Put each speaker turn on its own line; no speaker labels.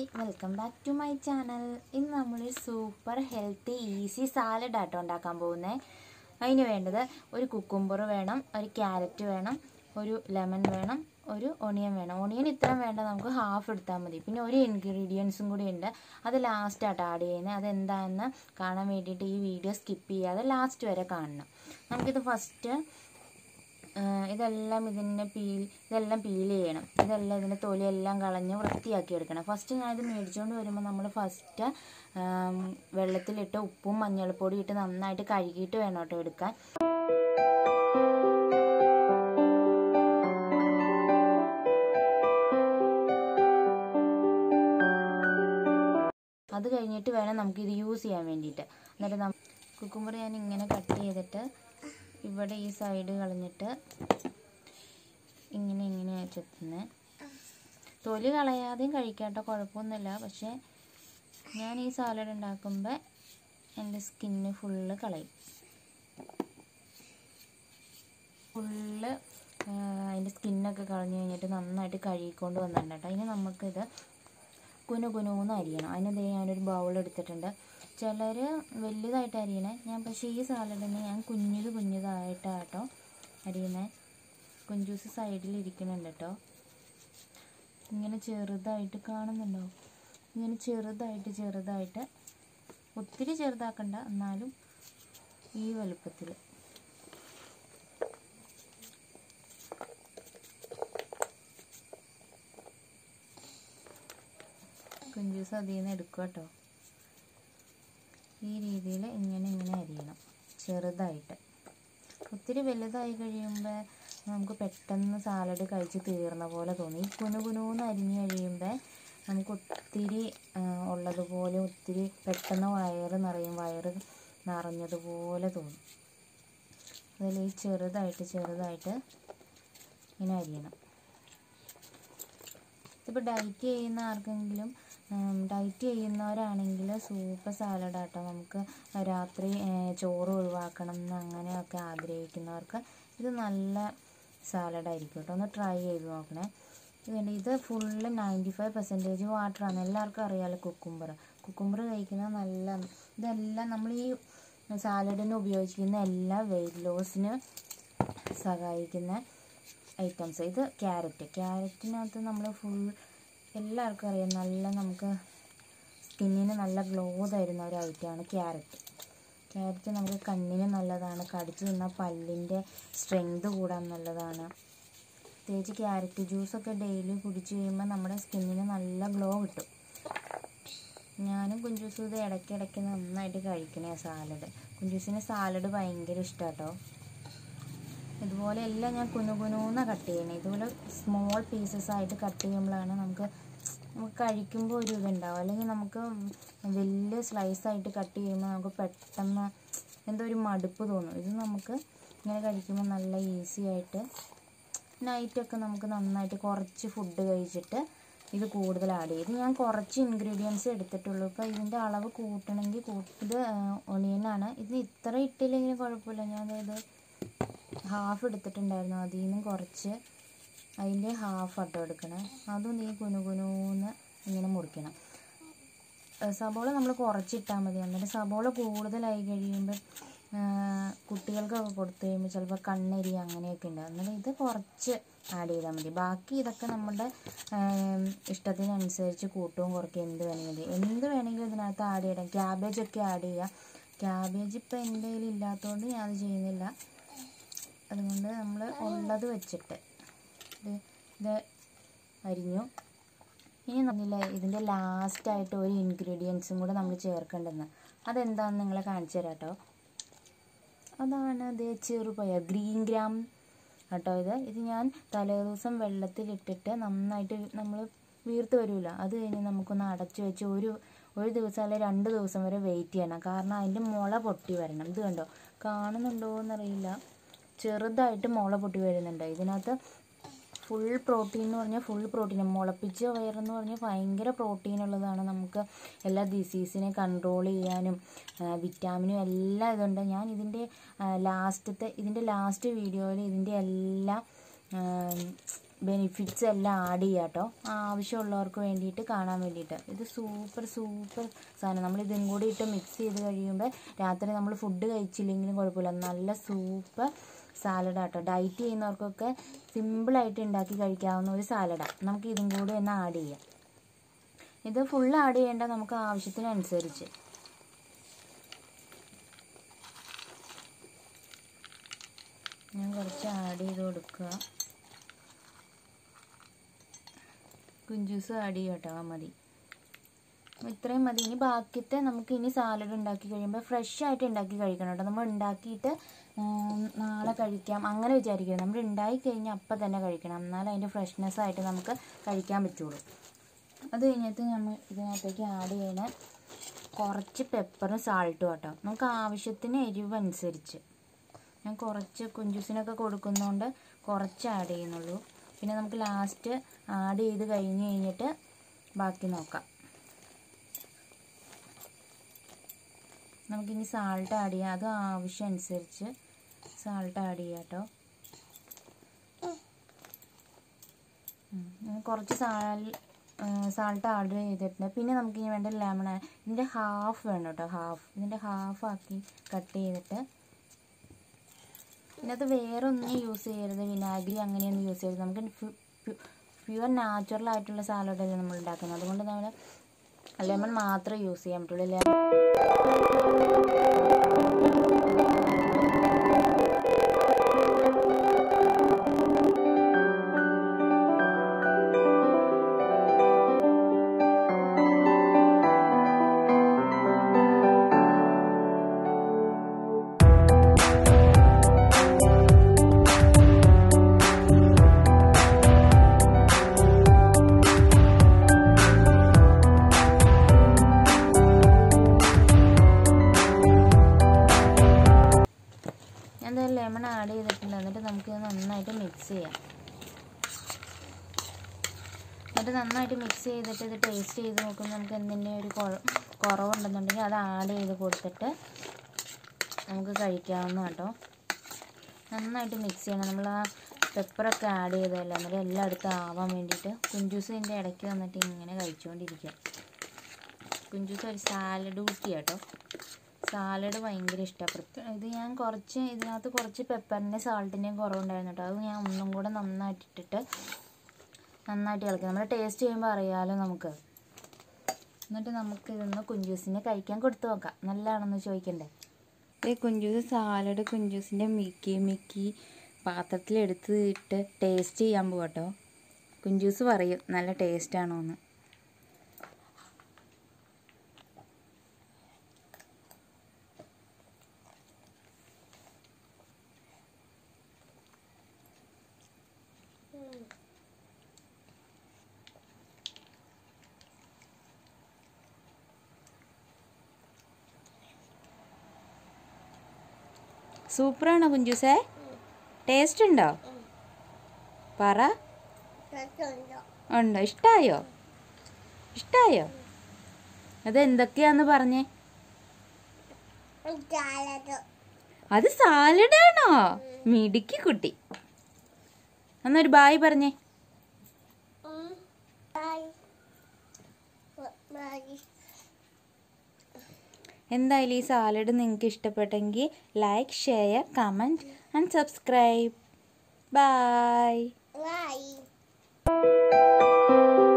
Welcome back to my channel ഇന്ന് നമ്മൾ super healthy easy salad ആട്ടോ ഉണ്ടാക്കാൻ പോകുന്നത് അതിന് വേണ്ടത് ഒരു കുക്കുംബർ വേണം ഒരു ക്യാരറ്റ് വേണം ഒരു ലെമൺ വേണം ഒരു ഒണിയൻ വേണം ഒണിയൻ ഇത്രയും വേണ്ട നമുക്ക് ഹാഫ് എടുത്താൽ മതി പിന്നെ ഒരു ഇൻഗ്രീഡിയൻസും കൂടി ഉണ്ട് അത് ലാസ്റ്റ് ആട്ടോ ആഡ് ചെയ്യുന്നത് അതെന്താണെന്ന് കാണാൻ വേണ്ടിയിട്ട് ഈ വീഡിയോ സ്കിപ്പ് ചെയ്യാതെ ലാസ്റ്റ് വരെ കാണണം നമുക്കിത് ഫസ്റ്റ് ആഹ് ഇതെല്ലാം ഇതിനെ പീൽ ഇതെല്ലാം പീൽ ചെയ്യണം ഇതെല്ലാം ഇതിൻ്റെ തൊലിയെല്ലാം കളഞ്ഞ് വൃത്തിയാക്കി എടുക്കണം ഫസ്റ്റ് ഞാനിത് മേടിച്ചുകൊണ്ട് വരുമ്പോൾ നമ്മൾ ഫസ്റ്റ് വെള്ളത്തിലിട്ട് ഉപ്പും മഞ്ഞൾപ്പൊടി ഇട്ട് നന്നായിട്ട് കഴുകിയിട്ട് വേണം കേട്ടോ എടുക്കാൻ അത് കഴിഞ്ഞിട്ട് വേണം നമുക്കിത് യൂസ് ചെയ്യാൻ വേണ്ടിയിട്ട് എന്നിട്ട് നം കുക്കുമ്പർ ഞാൻ ഇങ്ങനെ കട്ട് ചെയ്തിട്ട് ഇവിടെ ഈ സൈഡ് കളഞ്ഞിട്ട് ഇങ്ങനെ ഇങ്ങനെ ചെത്തുന്നത് തൊലി കളയാതെയും കഴിക്കാട്ടോ കുഴപ്പമൊന്നുമില്ല പക്ഷേ ഞാൻ ഈ സാലഡ് ഉണ്ടാക്കുമ്പോൾ എൻ്റെ സ്കിന്ന് ഫുള്ള് കളയും ഫുള്ള് അതിൻ്റെ സ്കിന്നൊക്കെ കളഞ്ഞു കഴിഞ്ഞിട്ട് നന്നായിട്ട് കഴുകിക്കൊണ്ട് വന്നിട്ടുണ്ട് കേട്ടോ അതിന് നമുക്കിത് കുനു കുനുന്ന് അരിയണം അതിന് ദേ ഞാനൊരു ബൗൾ എടുത്തിട്ടുണ്ട് ചിലർ വലുതായിട്ട് അരിയണേ ഞാൻ പക്ഷേ ഈ സാലഡിന് ഞാൻ കുഞ്ഞത് കുഞ്ഞതായിട്ടാട്ടോ അരിയുന്നത് കുഞ്ചൂസ് സൈഡിൽ ഇരിക്കുന്നുണ്ട് കേട്ടോ ഇങ്ങനെ ചെറുതായിട്ട് കാണുന്നുണ്ടോ ഇങ്ങനെ ചെറുതായിട്ട് ചെറുതായിട്ട് ഒത്തിരി ചെറുതാക്കണ്ട എന്നാലും ഈ വലുപ്പത്തിൽ കുഞ്ചൂസ് അതിൽ നിന്ന് എടുക്കുക കേട്ടോ ഈ രീതിയിൽ ഇങ്ങനെ ഇങ്ങനെ അരിയണം ചെറുതായിട്ട് ഒത്തിരി വലുതായി കഴിയുമ്പോൾ നമുക്ക് പെട്ടെന്ന് സാലഡ് കഴിച്ച് തീർന്ന പോലെ തോന്നി ഈ കുനു കുനുന്ന് അരിഞ്ഞ് കഴിയുമ്പോൾ നമുക്ക് ഒത്തിരി ആ, ഉള്ളതുപോലെ ഒത്തിരി പെട്ടെന്ന് വയറ് നിറയും വയറ് നിറഞ്ഞതുപോലെ തോന്നും അതിൽ ഈ ചെറുതായിട്ട് ചെറുതായിട്ട് ഇങ്ങനെ അരിയണം ഇപ്പോൾ ഡയറ്റ് ചെയ്യുന്ന ആർക്കെങ്കിലും ഡയറ്റ് ചെയ്യുന്നവരാണെങ്കിൽ സൂപ്പർ സാലഡ് ആട്ടോ നമുക്ക് രാത്രി ഏഹ്, ചോറ് ഒഴിവാക്കണം എന്ന് അങ്ങനെയൊക്കെ ആഗ്രഹിക്കുന്നവർക്ക് ഇത് നല്ല സാലഡായിരിക്കും കേട്ടോ ഒന്ന് ട്രൈ ചെയ്ത് നോക്കണേ ഇതുണ്ട് ഇത് ഫുള്ള് നയൻറ്റി ഫൈവ് പെർസെൻറ്റേജ് വാട്ടറാണ് എല്ലാവർക്കും അറിയാമല്ലോ കുക്കുംബർ കുക്കുംബർ കഴിക്കുന്നത് നല്ല ഇതെല്ലാം നമ്മൾ ഈ സാലഡിന് ഉപയോഗിക്കുന്ന എല്ലാ വെയിറ്റ് ലോസിന് സഹായിക്കുന്ന ഐറ്റംസ് ഇത് ക്യാരറ്റ് ക്യാരറ്റിനകത്ത് നമ്മൾ ഫുൾ എല്ലാവർക്കും അറിയാം നല്ല നമുക്ക് സ്കിന്നിന് നല്ല ഗ്ലോ തരുന്ന ഒരു ഐറ്റമാണ് ക്യാരറ്റ് ക്യാരറ്റ് നമുക്ക് കണ്ണിന് നല്ലതാണ് കടിച്ചു തിന്നാൽ പല്ലിൻ്റെ സ്ട്രെങ്ത് കൂടാൻ നല്ലതാണ് പ്രത്യേകിച്ച് ക്യാരറ്റ് ജ്യൂസൊക്കെ ഡെയിലി കുടിച്ചു കഴിയുമ്പോൾ നമ്മുടെ സ്കിന്നിന് നല്ല ഗ്ലോ കിട്ടും ഞാനും കുഞ്ചൂസും ഇത് ഇടയ്ക്കിടയ്ക്ക് നന്നായിട്ട് കഴിക്കണേ സാലഡ് കുഞ്ചൂസിന് സാലഡ് ഭയങ്കര ഇഷ്ടമാട്ടോ ഇതുപോലെ എല്ലാം ഞാൻ കുനു കുനൂന്ന കട്ട് ചെയ്യണേ ഇതുപോലെ സ്മോൾ പീസസ് ആയിട്ട് കട്ട് ചെയ്യുമ്പോഴാണ് നമുക്ക് നമുക്ക് കഴിക്കുമ്പോൾ ഒരു ഇതുണ്ടാവും അല്ലെങ്കിൽ നമുക്ക് വലിയ സ്ലൈസ് ആയിട്ട് കട്ട് ചെയ്യുമ്പോൾ നമുക്ക് പെട്ടെന്ന് എന്തോ ഒരു മടുപ്പ് തോന്നും ഇത് നമുക്ക് ഇങ്ങനെ കഴിക്കുമ്പോൾ നല്ല ഈസി ആയിട്ട് നൈറ്റൊക്കെ നമുക്ക് നന്നായിട്ട് കുറച്ച് ഫുഡ് കഴിച്ചിട്ട് ഇത് കൂടുതൽ ആഡ് ചെയ്ത് ഞാൻ കുറച്ച് ഇൻഗ്രീഡിയൻസ് എടുത്തിട്ടുള്ളൂ ഇപ്പോൾ ഇതിൻ്റെ അളവ് കൂട്ടണമെങ്കിൽ കൂ ഇത് ഒണിയനാണ് ഇത് ഇത്ര ഇട്ടില്ലെങ്കിൽ കുഴപ്പമില്ല ഞാൻ അതായത് ഹാഫ് എടുത്തിട്ടുണ്ടായിരുന്നു അതിൽ നിന്നും കുറച്ച് അതിൻ്റെ ഹാഫ് അട്ടോ എടുക്കണേ അതും നീ കുനുകുനൂന്ന് ഇങ്ങനെ മുറിക്കണം ഏഹ് സബോള നമ്മൾ കുറച്ചിട്ടാൽ മതി എന്നിട്ട് സബോള കൂടുതലായി കഴിയുമ്പോൾ കുട്ടികൾക്കൊക്കെ കൊടുത്തു കഴിയുമ്പോൾ ചിലപ്പോൾ കണ്ണെരി അങ്ങനെയൊക്കെ ഉണ്ട് എന്നിട്ട് ഇത് കുറച്ച് ആഡ് ചെയ്താൽ മതി ബാക്കി ഇതൊക്കെ നമ്മുടെ ഏം, ഇഷ്ടത്തിനനുസരിച്ച് കൂട്ടവും കുറയ്ക്കും എന്ത് വേണമെങ്കിലും എന്ത് വേണമെങ്കിലും ഇതിനകത്ത് ആഡ് ചെയ്യണം ക്യാബേജ് ഒക്കെ ആഡ് ചെയ്യാം ക്യാബേജ് ഇപ്പോൾ എൻ്റെ കയ്യിൽ ഇല്ലാത്തതുകൊണ്ട് ഞാനത് ചെയ്യുന്നില്ല അതുകൊണ്ട് നമ്മൾ ഉള്ളത് വെച്ചിട്ട് ഇത് ഇത് അരിഞ്ഞു ഇനി നമ്മില്ല ഇതിൻ്റെ ലാസ്റ്റായിട്ട് ഒരു ഇൻഗ്രീഡിയൻസും കൂടെ നമ്മൾ ചേർക്കേണ്ടതെന്ന് അതെന്താണെന്ന് നിങ്ങളെ കാണിച്ചു തരാം കേട്ടോ അതാണ് അത് ചെറുപയർ ഗ്രീൻ ഗ്രാം കേട്ടോ ഇത് ഇത് ഞാൻ തലേദിവസം വെള്ളത്തിലിട്ടിട്ട് നന്നായിട്ട് നമ്മൾ വീർത്ത് വരില്ല അത് കഴിഞ്ഞ് നമുക്കൊന്ന് അടച്ചു വെച്ച് ഒരു ഒരു ദിവസം അല്ലെങ്കിൽ രണ്ട് ദിവസം വരെ വെയിറ്റ് ചെയ്യണം കാരണം അതിൻ്റെ മുള പൊട്ടി വരണം ഇത് കണ്ടോ കാണുന്നുണ്ടോ എന്നറിയില്ല ചെറുതായിട്ട് മുള പൊട്ടി വരുന്നുണ്ട് ഇതിനകത്ത് ഫുൾ പ്രോട്ടീൻ എന്ന് പറഞ്ഞാൽ ഫുൾ പ്രോട്ടീൻ മുളപ്പിച്ച വയറെന്ന് പറഞ്ഞാൽ ഭയങ്കര പ്രോട്ടീൻ ഉള്ളതാണ് നമുക്ക് എല്ലാ ഡിസീസിനെ കൺട്രോൾ ചെയ്യാനും വിറ്റാമിനും എല്ലാം ഇതുണ്ട് ഞാൻ ഇതിൻ്റെ ലാസ്റ്റത്തെ ഇതിൻ്റെ ലാസ്റ്റ് വീഡിയോയിൽ ഇതിൻ്റെ എല്ലാം ബെനിഫിറ്റ്സ് എല്ലാം ആഡ് ചെയ്യുക കേട്ടോ ആവശ്യമുള്ളവർക്ക് വേണ്ടിയിട്ട് കാണാൻ വേണ്ടിയിട്ട് ഇത് സൂപ്പർ സൂപ്പർ സാധനം നമ്മൾ ഇതും കൂടി ഇട്ട് മിക്സ് ചെയ്ത് കഴിയുമ്പോൾ രാത്രി നമ്മൾ ഫുഡ് കഴിച്ചില്ലെങ്കിലും കുഴപ്പമില്ല നല്ല സൂപ്പർ സാലഡ് ആട്ടോ ഡയറ്റ് ചെയ്യുന്നവർക്കൊക്കെ സിമ്പിളായിട്ട് ഉണ്ടാക്കി കഴിക്കാവുന്ന ഒരു സാലഡാണ് നമുക്ക് ഇതും കൂടി ഒന്ന് ആഡ് ചെയ്യാം ഇത് ഫുൾ ആഡ് ചെയ്യേണ്ട നമുക്ക് ആവശ്യത്തിനനുസരിച്ച് ഞാൻ കുറച്ച് ആഡ് ചെയ്ത് കൊടുക്കുക കുഞ്ചൂസ് ആഡ് ചെയ്യും കേട്ടോ മതി അപ്പോൾ ഇത്രയും മതി ഇനി ബാക്കിത്തെ നമുക്ക് ഇനി സാലഡ് ഉണ്ടാക്കി കഴിയുമ്പോൾ ഫ്രഷ് ആയിട്ട് ഉണ്ടാക്കി കഴിക്കണം കേട്ടോ നമ്മൾ ഉണ്ടാക്കിയിട്ട് ഉം, നാളെ കഴിക്കാം അങ്ങനെ വിചാരിക്കരുത് നമ്മൾ ഉണ്ടാക്കി കഴിഞ്ഞാൽ അപ്പം തന്നെ കഴിക്കണം എന്നാലും അതിൻ്റെ ഫ്രഷ്നെസ് ആയിട്ട് നമുക്ക് കഴിക്കാൻ പറ്റുള്ളൂ അത് കഴിഞ്ഞിട്ട് നമ്മൾ ഇതിനകത്തേക്ക് ആഡ് ചെയ്യണ കുറച്ച് പെപ്പറും സാൾട്ടും കേട്ടോ നമുക്ക് ആവശ്യത്തിന് എരിവ് അനുസരിച്ച് ഞാൻ കുറച്ച് കുഞ്ചൂസിനൊക്കെ കൊടുക്കുന്നതുകൊണ്ട് കുറച്ച് ആഡ് ചെയ്യുന്നുള്ളൂ പിന്നെ നമുക്ക് ലാസ്റ്റ് ആഡ് ചെയ്ത് കഴിഞ്ഞ് കഴിഞ്ഞിട്ട് ബാക്കി നോക്കാം നമുക്കിനി സാൾട്ട് ആഡ് ചെയ്യാം അത് ആവശ്യം അനുസരിച്ച് സാൾട്ട് ആഡ് ചെയ്യാം കേട്ടോ ഉം. ഇനി കുറച്ച് സാൽ സാൾട്ട് ആഡ് ചെയ്തിട്ടുണ്ട് പിന്നെ നമുക്ക് ഇനി വേണ്ട ലെമൺ ഇതിൻ്റെ ഹാഫ് വേണം കേട്ടോ ഹാഫ് ഇതിൻ്റെ ഹാഫ് ആക്കി കട്ട് ചെയ്തിട്ട് ഇതിനകത്ത് വേറെ ഒന്നും യൂസ് ചെയ്യരുത് വിനാഗിരി അങ്ങനെയൊന്നും യൂസ് ചെയ്യരുത് നമുക്ക് പ്യുവർ നാച്ചുറൽ ആയിട്ടുള്ള സാലഡല്ലേ നമ്മൾ ഉണ്ടാക്കുന്നത് അതുകൊണ്ട് നമ്മൾ ലെമൺ മാത്രമേ യൂസ് ചെയ്യാൻ പറ്റുള്ളൂ ലെമൺ ഞാൻ എന്തായാലും ലെമൺ ആഡ് ചെയ്തിട്ടുണ്ട് എന്നിട്ട് നമുക്കിത് നന്നായിട്ട് മിക്സ് ചെയ്യാം എന്നിട്ട് നന്നായിട്ട് മിക്സ് ചെയ്തിട്ട് ഇത് ടേസ്റ്റ് ചെയ്ത് നോക്കുമ്പോൾ നമുക്ക് എന്തിൻ്റെ ഒരു കുറ- കുറവുണ്ടെന്നുണ്ടെങ്കിൽ അത് ആഡ് ചെയ്ത് കൊടുത്തിട്ട് നമുക്ക് കഴിക്കാവുന്ന കേട്ടോ നന്നായിട്ട് മിക്സ് ചെയ്യണം നമ്മൾ ആ പെപ്പറൊക്കെ ആഡ് ചെയ്തതല്ല എന്നിട്ട് എല്ലായിടത്തും ആവാൻ വേണ്ടിയിട്ട് കുഞ്ചൂസ് ഇതിൻ്റെ ഇടയ്ക്ക് വന്നിട്ട് ഇങ്ങനെ കഴിച്ചുകൊണ്ടിരിക്കുക കുഞ്ചൂസ് ഒരു സാലഡ് കുട്ടി കേട്ടോ സാലഡ് ഭയങ്കര ഇഷ്ടപ്പെട്ടു ഇത് ഞാൻ കുറച്ച് ഇതിനകത്ത് കുറച്ച് പെപ്പറിൻ്റെയും സാൾട്ടിൻ്റെയും കുറവുണ്ടായിരുന്നു കേട്ടോ അത് ഞാൻ ഒന്നും കൂടെ നന്നായിട്ട് ഇട്ടിട്ട് നന്നായിട്ട് ഇളക്കി നമ്മൾ ടേസ്റ്റ് ചെയ്യുമ്പോൾ അറിയാമല്ലോ നമുക്ക് എന്നിട്ട് നമുക്ക് ഇതൊന്ന് കുഞ്ചൂസിനെ കഴിക്കാൻ കൊടുത്തു നോക്കാം നല്ലതാണെന്ന് ചോദിക്കണ്ടേ ഈ കുഞ്ചൂസ് സാലഡ് കുഞ്ചൂസിൻ്റെ മിക്കി മിക്കി പാത്രത്തിലെടുത്ത് ഇട്ട് ടേസ്റ്റ് ചെയ്യാൻ പോകട്ടോ കുഞ്ചൂസ് പറയും നല്ല ടേസ്റ്റാണോ എന്ന് സൂപ്പറാണോ കുഞ്ചൂസേ ടേസ്റ്റ് ഉണ്ടോ പറ ഉണ്ടോ ഇഷ്ടായോ ഇഷ്ടായോ അത് എന്തൊക്കെയാന്ന് പറഞ്ഞേ അത് സാലഡാണോ മിടുക്കി കുട്ടി എന്നൊരു ബായ് പറഞ്ഞേ എന്തായാലും ഈ സാലഡ് നിങ്ങൾക്ക് ഇഷ്ടപ്പെട്ടെങ്കിൽ like share comment and subscribe bye
Bye.